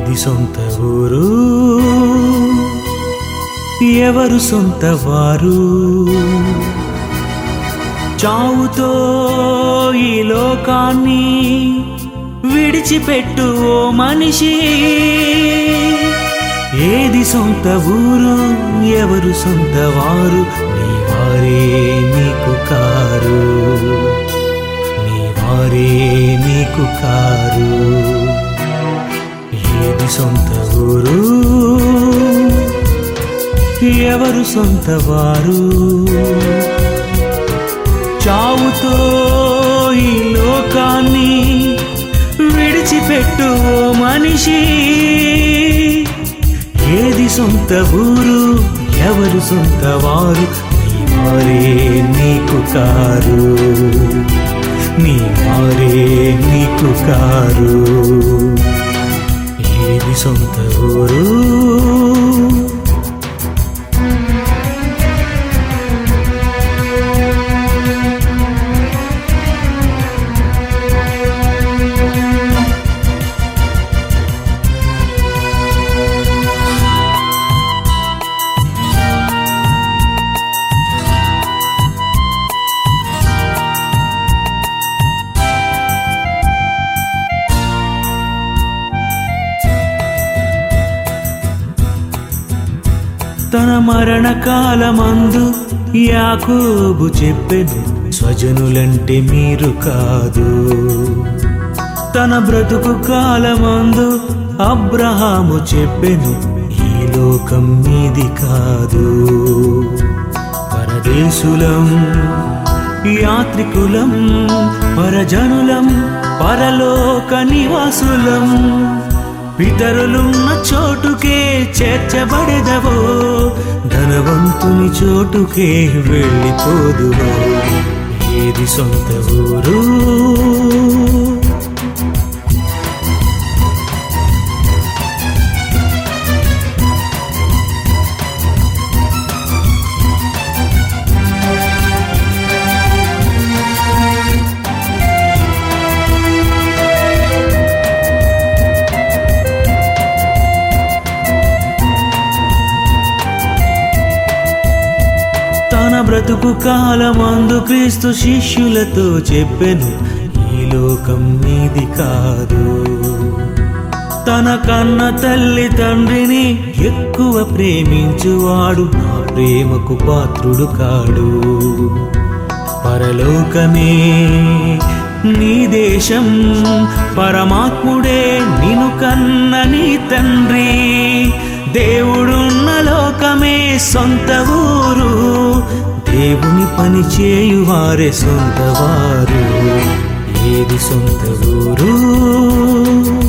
ఏది సొంత ఊరు ఎవరు సొంత వారు చావుతో ఈ లోకాన్ని విడిచిపెట్టు ఓ మనిషి ఏది సొంత ఊరు ఎవరు సొంత వారు నీ వారే నీకు కారు నీ వారే నీకు కారు ఏది సొంత ఊరు ఎవరు సొంత వారు చావుతో ఈ లోకాన్ని విడిచిపెట్టు ఓ మనిషి ఏది సొంత ఊరు ఎవరు సొంత వారు నీ వారే నీకు కారు నీ వారే నీకు కారు ఏది సొంత ఊరు తన మరణ కాలమందు యాకోబు చెప్పెను స్వజనులంటే మీరు కాదు తన బ్రతుకు కాలమందు అబ్రహాము చెప్పెను ఈ లోకం మీది కాదు పరదేశులం యాత్రికులం పరజనులం పరలోక నివాసులం పితరులున్న చోటుకే చేర్చబడెదవో ధనవంతుని చోటుకే వెళ్ళిపోదువో ఏది సొంత ఊరు తన బ్రతుకు కాలమందు క్రీస్తు శిష్యులతో చెప్పెను ఈ లోకం మీది కాదు తన కన్న తల్లి తండ్రిని ఎక్కువ ప్రేమించువాడు నా ప్రేమకు పాత్రుడు కాడు పరలోకమే నీ దేశం పరమాత్ముడే నిను కన్న నీ తండ్రి దేవుడున్న లోకమే సొంత ఊరు దేవుని పని చేయువారే సొంత వారు ఏది సొంత ఊరు